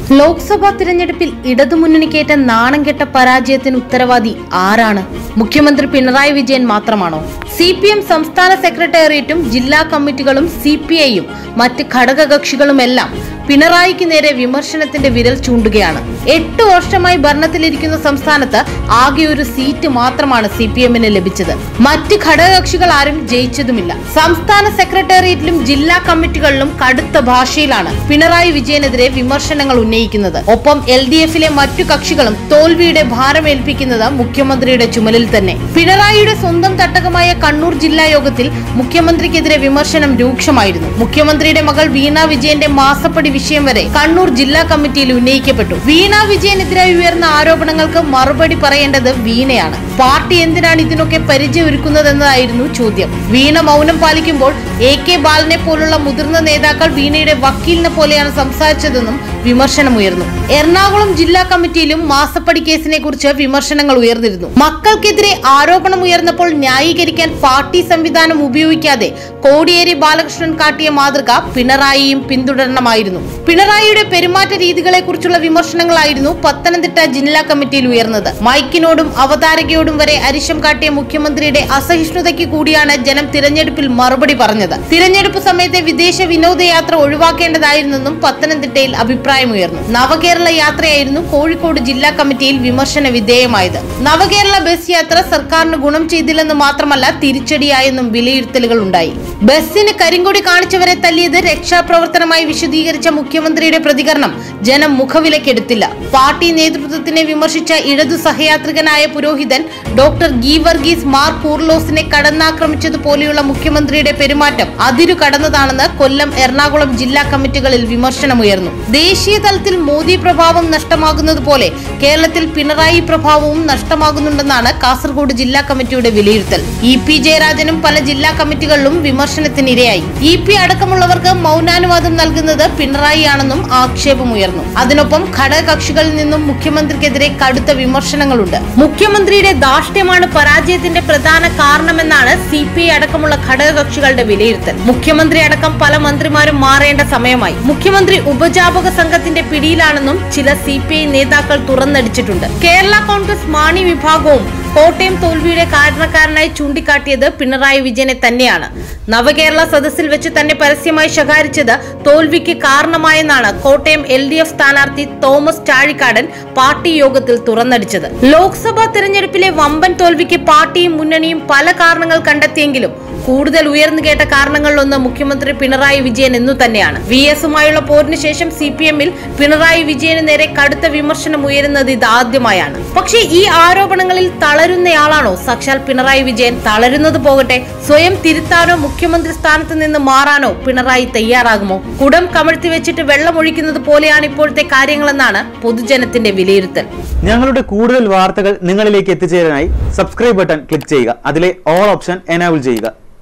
ലോക്സഭാ തിരഞ്ഞെടുപ്പിൽ ഇടതുമുന്നണിക്കേറ്റ നാണം കെട്ട പരാജയത്തിന് ഉത്തരവാദി ആരാണ് മുഖ്യമന്ത്രി പിണറായി വിജയൻ മാത്രമാണോ സി പി എം സംസ്ഥാന സെക്രട്ടേറിയറ്റും ജില്ലാ കമ്മിറ്റികളും സി പി ഐയും മറ്റ് ഘടകകക്ഷികളുമെല്ലാം പിണറായിക്ക് നേരെ വിമർശനത്തിന്റെ വിരൽ ചൂണ്ടുകയാണ് എട്ട് വർഷമായി ഭരണത്തിലിരിക്കുന്ന സംസ്ഥാനത്ത് ആകെ ഒരു സീറ്റ് മാത്രമാണ് സി പി എമ്മിന് ലഭിച്ചത് മറ്റ് ഘടകകക്ഷികൾ ആരും ജയിച്ചതുമില്ല സംസ്ഥാന സെക്രട്ടേറിയറ്റിലും ജില്ലാ കമ്മിറ്റികളിലും കടുത്ത ഭാഷയിലാണ് പിണറായി വിജയനെതിരെ വിമർശനങ്ങൾ ഉന്നയിക്കുന്നത് ഒപ്പം എൽ ഡി എഫിലെ മറ്റു കക്ഷികളും തോൽവിയുടെ ഭാരമേൽപ്പിക്കുന്നത് മുഖ്യമന്ത്രിയുടെ ചുമലിൽ തന്നെ പിണറായിയുടെ സ്വന്തം തട്ടകമായ കണ്ണൂർ ജില്ലാ യോഗത്തിൽ മുഖ്യമന്ത്രിക്കെതിരെ വിമർശനം രൂക്ഷമായിരുന്നു മുഖ്യമന്ത്രിയുടെ മകൾ വീണ വിജയന്റെ മാസപ്പടി വിഷയം വരെ കണ്ണൂർ ജില്ലാ കമ്മിറ്റിയിൽ ഉന്നയിക്കപ്പെട്ടു വീണ വിജയനെതിരായി ഉയർന്ന ആരോപണങ്ങൾക്ക് മറുപടി പറയേണ്ടത് വീണയാണ് പാർട്ടി എന്തിനാണ് ഇതിനൊക്കെ പരിചയമൊരുക്കുന്നതെന്നതായിരുന്നു ചോദ്യം വീണ മൗനം പാലിക്കുമ്പോൾ എ കെ ബാലനെ പോലുള്ള മുതിർന്ന നേതാക്കൾ വീണയുടെ വക്കീലിനെ പോലെയാണ് സംസാരിച്ചതെന്നും വിമർശനമുയർന്നു എറണാകുളം ജില്ലാ കമ്മിറ്റിയിലും മാസപ്പടി കേസിനെ കുറിച്ച് വിമർശനങ്ങൾ ഉയർന്നിരുന്നു മക്കൾക്കെതിരെ ആരോപണം ഉയർന്നപ്പോൾ ന്യായീകരിക്കാൻ പാർട്ടി സംവിധാനം ഉപയോഗിക്കാതെ കോടിയേരി ബാലകൃഷ്ണൻ കാട്ടിയ മാതൃക പിണറായിയും പിന്തുടരണമായിരുന്നു പിണറായിയുടെ പെരുമാറ്റ രീതികളെ കുറിച്ചുള്ള വിമർശനങ്ങളായിരുന്നു പത്തനംതിട്ട ജില്ലാ കമ്മിറ്റിയിൽ ഉയർന്നത് മൈക്കിനോടും അവതാരകയോടും വരെ അരിശം കാട്ടിയ മുഖ്യമന്ത്രിയുടെ അസഹിഷ്ണുതയ്ക്ക് കൂടിയാണ് ജനം തിരഞ്ഞെടുപ്പിൽ മറുപടി പറഞ്ഞത് തിരഞ്ഞെടുപ്പ് സമയത്തെ വിദേശ വിനോദയാത്ര ഒഴിവാക്കേണ്ടതായിരുന്നെന്നും പത്തനംതിട്ടയിൽ അഭിപ്രായമുയർന്നു നവകേരള യാത്രയായിരുന്നു കോഴിക്കോട് ജില്ലാ കമ്മിറ്റിയിൽ വിമർശന വിധേയമായത് നവകേരള ബസ് യാത്ര സർക്കാരിന് ഗുണം ചെയ്തില്ലെന്ന് മാത്രമല്ല തിരിച്ചടിയായെന്നും വിലയിരുത്തലുകൾ ഉണ്ടായി ബസ്സിന് കരിങ്കൊടി കാണിച്ചവരെ തല്ലിയത് രക്ഷാപ്രവർത്തനമായി വിശദീകരിച്ച മുഖ്യമന്ത്രിയുടെ പ്രതികരണം ജനം മുഖവിലക്കെടുത്തില്ല പാർട്ടി നേതൃത്വത്തിനെ വിമർശിച്ച ഇടതു സഹയാത്രികനായ പുരോഹിതൻ ഡോക്ടർ ഗീ വർഗീസ് മാർ കൂർലോസിനെ കടന്നാക്രമിച്ചതുപോലെയുള്ള മുഖ്യമന്ത്രിയുടെ പെരുമാറ്റം അതിരു കടന്നതാണെന്ന് കൊല്ലം എറണാകുളം ജില്ലാ കമ്മിറ്റികളിൽ വിമർശനമുയർന്നു ദേശീയ തലത്തിൽ മോദി പ്രഭാവം നഷ്ടമാകുന്നത് പോലെ കേരളത്തിൽ പിണറായി പ്രഭാവവും നഷ്ടമാകുന്നുണ്ടെന്നാണ് കാസർഗോഡ് ജില്ലാ കമ്മിറ്റിയുടെ വിലയിരുത്തൽ ഇ പി ജയരാജനും പല ജില്ലാ കമ്മിറ്റികളിലും വിമർശനത്തിനിരയായി ഇ പി അടക്കമുള്ളവർക്ക് മൗനാനുവാദം നൽകുന്നത് പിണറായിയാണെന്നും ആക്ഷേപമുയർന്നു അതിനൊപ്പം ഘടകകക്ഷികളിൽ നിന്നും മുഖ്യമന്ത്രിക്കെതിരെ കടുത്ത വിമർശനങ്ങളുണ്ട് മുഖ്യമന്ത്രിയുടെ ധാർഷ്ട്യമാണ് പരാജയത്തിന്റെ പ്രധാന കാരണമെന്നാണ് സി പി ഐ അടക്കമുള്ള ഘടകകക്ഷികളുടെ വിലയിരുത്തൽ മുഖ്യമന്ത്രി അടക്കം പല മന്ത്രിമാരും മാറേണ്ട സമയമായി മുഖ്യമന്ത്രി ഉപജാപക സംഘത്തിന്റെ പിടിയിലാണെന്നും ചില സി പി ഐ നേതാക്കൾ തുറന്നടിച്ചിട്ടുണ്ട് കേരള കോൺഗ്രസ് മാണി വിഭാഗവും കോട്ടയം തോൽവിയുടെ കാരണക്കാരനായി ചൂണ്ടിക്കാട്ടിയത് പിണറായി വിജയനെ തന്നെയാണ് നവകേരള സദസ്സിൽ വെച്ച് തന്നെ പരസ്യമായി ശകാരിച്ചത് തോൽവിക്ക് കാരണമായെന്നാണ് കോട്ടയം എൽ ഡി എഫ് സ്ഥാനാർത്ഥി തോമസ് ചാഴിക്കാടൻ പാർട്ടി യോഗത്തിൽ തുറന്നടിച്ചത് ലോക്സഭാ തെരഞ്ഞെടുപ്പിലെ വമ്പൻ തോൽവിക്ക് പാർട്ടിയും മുന്നണിയും പല കാരണങ്ങൾ കണ്ടെത്തിയെങ്കിലും കൂടുതൽ ഉയർന്നു കേട്ട കാരണങ്ങളിലൊന്ന് മുഖ്യമന്ത്രി പിണറായി വിജയൻ എന്നു തന്നെയാണ് വി എസുമായുള്ള പോരിന് ശേഷം സി പി എമ്മിൽ പിണറായി വിജയന് നേരെ കടുത്ത വിമർശനം ഉയരുന്നത് ഇതാദ്യമായാണ് പക്ഷേ ഈ ആരോപണങ്ങളിൽ തളരുന്നയാളാണോ സാക്ഷാൽ പിണറായി വിജയൻ തളരുന്നത് പോകട്ടെ സ്വയം തിരുത്താനോ മുഖ്യമന്ത്രി സ്ഥാനത്ത് നിന്ന് മാറാനോ പിണറായി തയ്യാറാകുമോ കുടം കമഴ്ത്തി വെച്ചിട്ട് വെള്ളമൊഴിക്കുന്നത് പോലെയാണ് ഇപ്പോഴത്തെ കാര്യങ്ങളെന്നാണ് പൊതുജനത്തിന്റെ വിലയിരുത്തൽ ഞങ്ങളുടെ കൂടുതൽ വാർത്തകൾ നിങ്ങളിലേക്ക് എത്തിച്ചേരാനായി സബ്സ്ക്രൈബ് ബട്ടൺ ക്ലിക്ക് ചെയ്യുക അതിലെ ഓൾ ഓപ്ഷൻ എനാബിൾ ചെയ്യുക